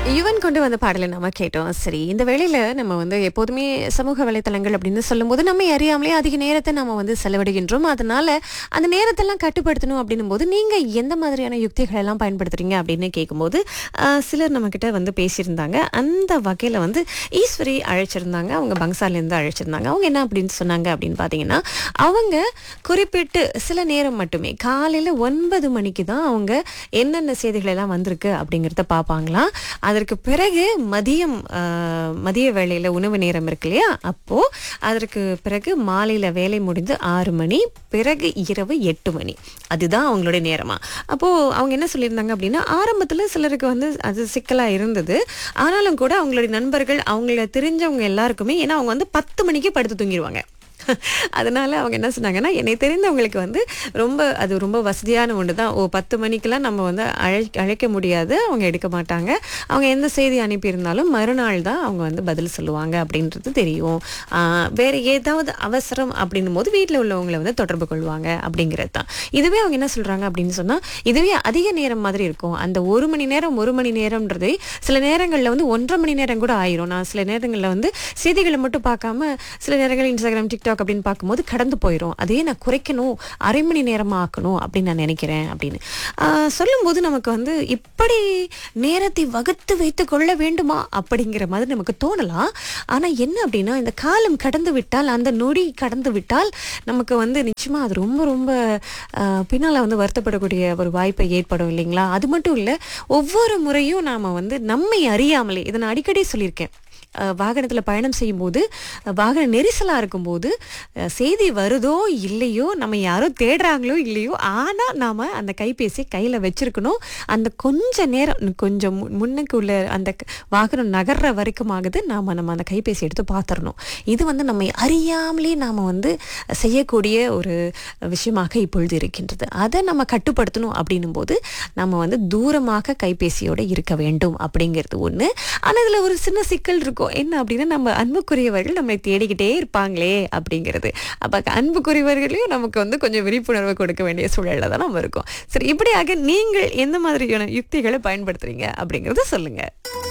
யுவன் கொண்டு வந்த பாடலை நம்ம கேட்டோம் சரி இந்த வேளையில நம்ம வந்து எப்போதுமே சமூக வலைத்தளங்கள் அப்படின்னு சொல்லும்போது நம்ம அறியாமலே அதிக நேரத்தை நம்ம வந்து செலவிடுகின்றோம் அதனால அந்த நேரத்தெல்லாம் கட்டுப்படுத்தணும் அப்படின்னும் போது நீங்க எந்த மாதிரியான யுக்திகள் எல்லாம் பயன்படுத்துறீங்க அப்படின்னு கேட்கும்போது ஆஹ், சிலர் நம்ம கிட்ட வந்து பேசியிருந்தாங்க அந்த வகையில வந்து ஈஸ்வரி அழைச்சிருந்தாங்க அவங்க பங்சாலேருந்து அழைச்சிருந்தாங்க அவங்க என்ன அப்படின்னு சொன்னாங்க அப்படின்னு பார்த்தீங்கன்னா அவங்க குறிப்பிட்டு சில நேரம் மட்டுமே காலையில ஒன்பது மணிக்கு தான் அவங்க என்னென்ன செய்திகள் எல்லாம் வந்திருக்கு அப்படிங்கிறத பார்ப்பாங்களாம் அதற்கு பிறகு மதியம் ஆஹ், மதிய வேளையில உணவு நேரம் இருக்கு இல்லையா அப்போ அதற்கு பிறகு மாலையில வேலை முடிந்து ஆறு மணி பிறகு இரவு எட்டு மணி அதுதான் அவங்களுடைய நேரமா அப்போ அவங்க என்ன சொல்லியிருந்தாங்க அப்படின்னா ஆரம்பத்துல சிலருக்கு வந்து அது சிக்கலா இருந்தது ஆனாலும் கூட அவங்களுடைய நண்பர்கள் அவங்கள தெரிஞ்சவங்க எல்லாருக்குமே ஏன்னா அவங்க வந்து பத்து மணிக்கு படுத்து தூங்கிடுவாங்க அதனால அவங்க என்ன சொன்னாங்கன்னா என்னை தெரிந்தவங்களுக்கு வந்து ரொம்ப அது ரொம்ப வசதியான ஒன்று தான் ஓ பத்து மணிக்கெல்லாம் நம்ம வந்து அழை அழைக்க முடியாது அவங்க எடுக்க மாட்டாங்க அவங்க எந்த செய்தி அனுப்பியிருந்தாலும் மறுநாள் தான் அவங்க வந்து பதில் சொல்லுவாங்க அப்படின்றது தெரியும் ஆஹ் வேற ஏதாவது அவசரம் அப்படின்னும் போது வீட்டில் உள்ளவங்களை வந்து தொடர்பு கொள்வாங்க அப்படிங்கிறது தான் இதுவே அவங்க என்ன சொல்றாங்க அப்படின்னு சொன்னா இதுவே அதிக நேரம் மாதிரி இருக்கும் அந்த ஒரு மணி நேரம் ஒரு மணி நேரம்ன்றதே சில நேரங்களில் வந்து ஒன்றரை மணி நேரம் கூட ஆயிரும் நான் சில நேரங்களில் வந்து செய்திகளை மட்டும் பார்க்காம சில நேரங்கள் இன்ஸ்டாகிராம் டிக்டாக் அப்படின்னு பார்க்கும்போது கடந்து போயிடும் அதே நான் குறைக்கணும் அரை மணி நேரமா ஆக்கணும் அப்படின்னு நான் நினைக்கிறேன் அப்படின்னு ஆஹ் சொல்லும்போது நமக்கு வந்து இப்படி நேரத்தை வகுத்து வைத்து கொள்ள வேண்டுமா அப்படிங்கிற மாதிரி நமக்கு தோணலாம் ஆனா என்ன அப்படின்னா இந்த காலம் கடந்து விட்டால் அந்த நொடி கடந்து விட்டால் நமக்கு வந்து நிச்சயமா அது ரொம்ப ரொம்ப ஆஹ், பின்னால வந்து வருத்தப்படக்கூடிய ஒரு வாய்ப்பை ஏற்படும் இல்லைங்களா அது மட்டும் இல்ல ஒவ்வொரு முறையும் நாம வந்து நம்மை அறியாமலே இதை நான் அடிக்கடி சொல்லியிருக்கேன் அஹ் வாகனத்துல பயணம் செய்யும்போது அஹ் வாகன நெரிசலா இருக்கும்போது அஹ் செய்தி வருதோ இல்லையோ நம்ம யாரோ தேடுறாங்களோ இல்லையோ ஆனா நாம அந்த கைபேசி கையில வச்சிருக்கணும் அந்த கொஞ்ச நேரம் கொஞ்சம் மு- முன்னுக்கு உள்ள அந்த க- வாகனம் நகர்ற வரைக்கும் ஆகுது நாம நம்ம அந்த கைபேசி எடுத்து பார்த்துடணும் இது வந்து நம்மை அறியாமலே நாம வந்து செய்யக்கூடிய ஒரு விஷயமாக இப்பொழுது இருக்கின்றது அதை நம்ம கட்டுப்படுத்தணும் அப்படின்னும் போது நம்ம வந்து தூரமாக கைபேசியோட இருக்க வேண்டும் அப்படிங்கிறது ஒண்ணு ஆனா இதுல ஒரு சின்ன சிக்கல் இருக்கும் என்ன அப்படின்னா நம்ம அன்புக்குரியவர்கள் நம்மை தேடிக்கிட்டே இருப்பாங்களே அப்படிங்கிறது அப்ப அன்புக்குரியவர்களையும் நமக்கு வந்து கொஞ்சம் விழிப்புணர்வு கொடுக்க வேண்டிய சூழல்ல தான் நம்ம இருக்கோம் சரி இப்படியாக நீங்கள் எந்த மாதிரியான யுக்திகளை பயன்படுத்துறீங்க அப்படிங்கறத சொல்லுங்க